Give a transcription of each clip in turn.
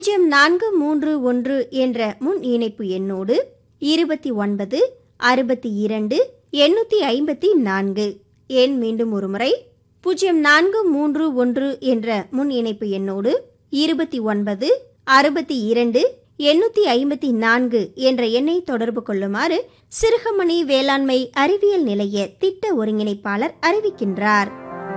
பூஜ்ஜியம் நான்கு மூன்று ஒன்று என்ற முன் இணைப்பு எண்ணோடு இருபத்தி ஒன்பது அறுபத்தி இரண்டு எண்ணூற்றி ஐம்பத்தி நான்கு எண் மீண்டும் ஒருமுறை பூஜ்ஜியம் நான்கு மூன்று ஒன்று என்ற முன் இணைப்பு எண்ணோடு இருபத்தி ஒன்பது அறுபத்தி இரண்டு எண்ணூற்றி ஐம்பத்தி நான்கு என்ற எண்ணை தொடர்பு கொள்ளுமாறு சிறுகமணி வேளாண்மை அறிவியல் நிலைய திட்ட ஒருங்கிணைப்பாளர் அறிவிக்கின்றார்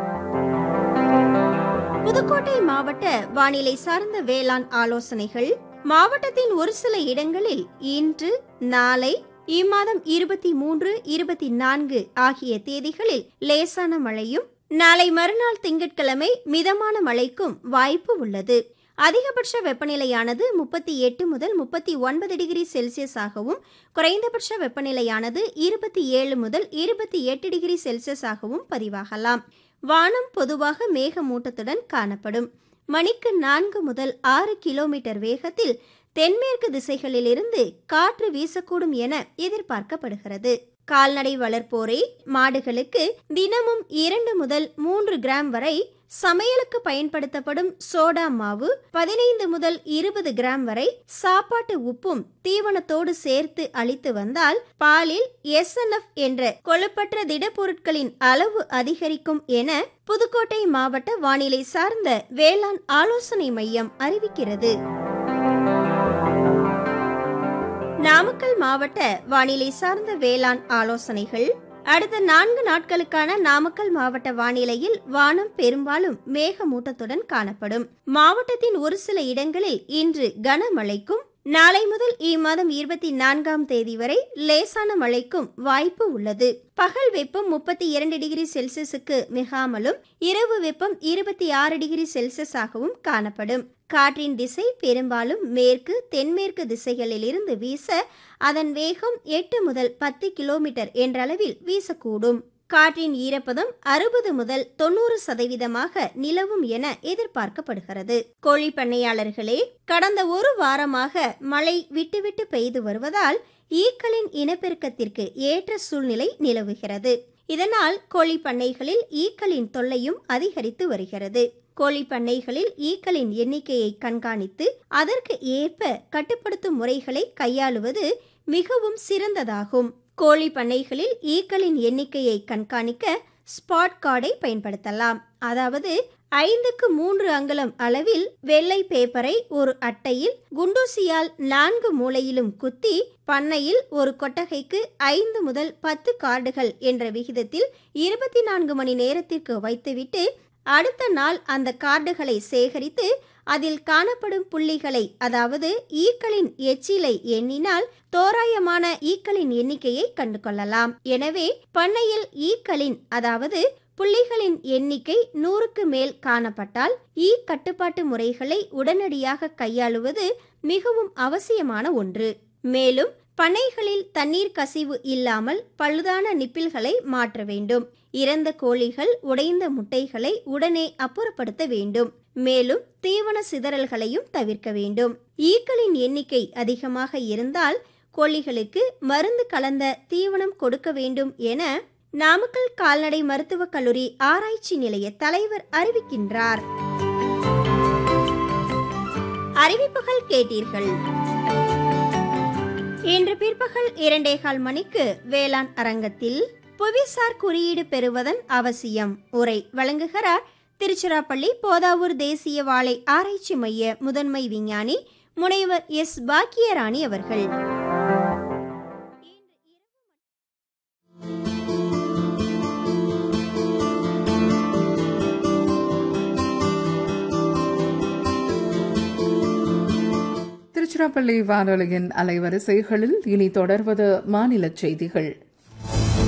புதுக்கோட்டை மாவட்ட வானிலை சார்ந்த வேளாண் ஆலோசனைகள் மாவட்டத்தின் ஒரு சில இடங்களில் இன்று நாளை இம்மாதம் இருபத்தி மூன்று இருபத்தி நான்கு ஆகிய தேதிகளில் லேசான மழையும் நாளை மறுநாள் திங்கட்கிழமை மிதமான மழைக்கும் வாய்ப்பு உள்ளது அதிகபட்ச வெப்பநிலையானது முப்பத்தி எட்டு முதல் முப்பத்தி ஒன்பது டிகிரி செல்சியஸ் ஆகவும் குறைந்தபட்ச வெப்பநிலையானது இருபத்தி ஏழு முதல் இருபத்தி எட்டு டிகிரி செல்சியஸ் ஆகவும் பதிவாகலாம் வானம் பொதுவாக மேகமூட்டத்துடன் காணப்படும் மணிக்கு நான்கு முதல் ஆறு கிலோமீட்டர் வேகத்தில் தென்மேற்கு திசைகளிலிருந்து காற்று வீசக்கூடும் என எதிர்பார்க்கப்படுகிறது கால்நடை வளர்ப்போரே மாடுகளுக்கு தினமும் இரண்டு முதல் மூன்று கிராம் வரை சமையலுக்கு பயன்படுத்தப்படும் சோடா மாவு பதினைந்து முதல் இருபது கிராம் வரை சாப்பாட்டு உப்பும் தீவனத்தோடு சேர்த்து அளித்து வந்தால் பாலில் எஸ்என்எஃப் என்ற கொழுப்பற்ற திடப்பொருட்களின் அளவு அதிகரிக்கும் என புதுக்கோட்டை மாவட்ட வானிலை சார்ந்த வேளாண் ஆலோசனை மையம் அறிவிக்கிறது நாமக்கல் மாவட்ட வானிலை சார்ந்த வேளாண் ஆலோசனைகள் அடுத்த நான்கு நாட்களுக்கான நாமக்கல் மாவட்ட வானிலையில் வானம் பெரும்பாலும் மேகமூட்டத்துடன் காணப்படும் மாவட்டத்தின் ஒரு சில இடங்களில் இன்று கனமழைக்கும் நாளை முதல் இம்மாதம் இருபத்தி நான்காம் தேதி வரை லேசான மழைக்கும் வாய்ப்பு உள்ளது பகல் வெப்பம் முப்பத்தி இரண்டு டிகிரி செல்சியஸுக்கு மிகாமலும் இரவு வெப்பம் இருபத்தி ஆறு டிகிரி செல்சியஸ் ஆகவும் காணப்படும் காற்றின் திசை பெரும்பாலும் மேற்கு தென்மேற்கு திசைகளில் இருந்து வீச அதன் வேகம் எட்டு முதல் பத்து கிலோமீட்டர் என்றளவில் வீசக்கூடும் காற்றின் ஈரப்பதம் அறுபது முதல் தொண்ணூறு சதவீதமாக நிலவும் என எதிர்பார்க்கப்படுகிறது கோழி பண்ணையாளர்களே கடந்த ஒரு வாரமாக மழை விட்டுவிட்டு பெய்து வருவதால் ஈக்களின் இனப்பெருக்கத்திற்கு ஏற்ற சூழ்நிலை நிலவுகிறது இதனால் கோழி பண்ணைகளில் ஈக்களின் தொல்லையும் அதிகரித்து வருகிறது கோழி பண்ணைகளில் ஈக்களின் எண்ணிக்கையை கண்காணித்து அதற்கு ஏற்ப கட்டுப்படுத்தும் முறைகளை கையாளுவது மிகவும் சிறந்ததாகும் கோழி பண்ணைகளில் ஈக்களின் எண்ணிக்கையை கண்காணிக்க ஸ்பாட் கார்டை பயன்படுத்தலாம் அதாவது ஐந்துக்கு மூன்று அங்குலம் அளவில் வெள்ளை பேப்பரை ஒரு அட்டையில் குண்டூசியால் நான்கு மூலையிலும் குத்தி பண்ணையில் ஒரு கொட்டகைக்கு ஐந்து முதல் பத்து கார்டுகள் என்ற விகிதத்தில் இருபத்தி நான்கு மணி நேரத்திற்கு வைத்துவிட்டு அடுத்த நாள் அந்த கார்டுகளை சேகரித்து அதில் காணப்படும் புள்ளிகளை அதாவது ஈக்களின் எச்சிலை எண்ணினால் தோராயமான ஈக்களின் எண்ணிக்கையை கண்டு கொள்ளலாம் எனவே பண்ணையில் ஈக்களின் அதாவது புள்ளிகளின் எண்ணிக்கை நூறுக்கு மேல் காணப்பட்டால் ஈ கட்டுப்பாட்டு முறைகளை உடனடியாக கையாளுவது மிகவும் அவசியமான ஒன்று மேலும் பண்ணைகளில் தண்ணீர் கசிவு இல்லாமல் பழுதான நிப்பில்களை மாற்ற வேண்டும் இறந்த கோழிகள் உடைந்த முட்டைகளை உடனே அப்புறப்படுத்த வேண்டும் மேலும் தீவன சிதறல்களையும் தவிர்க்க வேண்டும் ஈக்களின் எண்ணிக்கை அதிகமாக இருந்தால் கோழிகளுக்கு மருந்து கலந்த தீவனம் கொடுக்க வேண்டும் என நாமக்கல் கால்நடை மருத்துவக் கல்லூரி ஆராய்ச்சி நிலைய தலைவர் அறிவிக்கின்றார் அறிவிப்புகள் கேட்டீர்கள் இன்று பிற்பகல் இரண்டேகால் மணிக்கு வேளாண் அரங்கத்தில் புவிசார் குறியீடு பெறுவதன் அவசியம் உரை வழங்குகிறார் திருச்சிராப்பள்ளி போதாவூர் தேசிய வாழை ஆராய்ச்சி மைய முதன்மை விஞ்ஞானி முனைவர் எஸ் பாக்கியராணி அவர்கள் திருச்சிராப்பள்ளி வானொலியின் அலைவரிசைகளில் இனி தொடர்வது மாநில செய்திகள்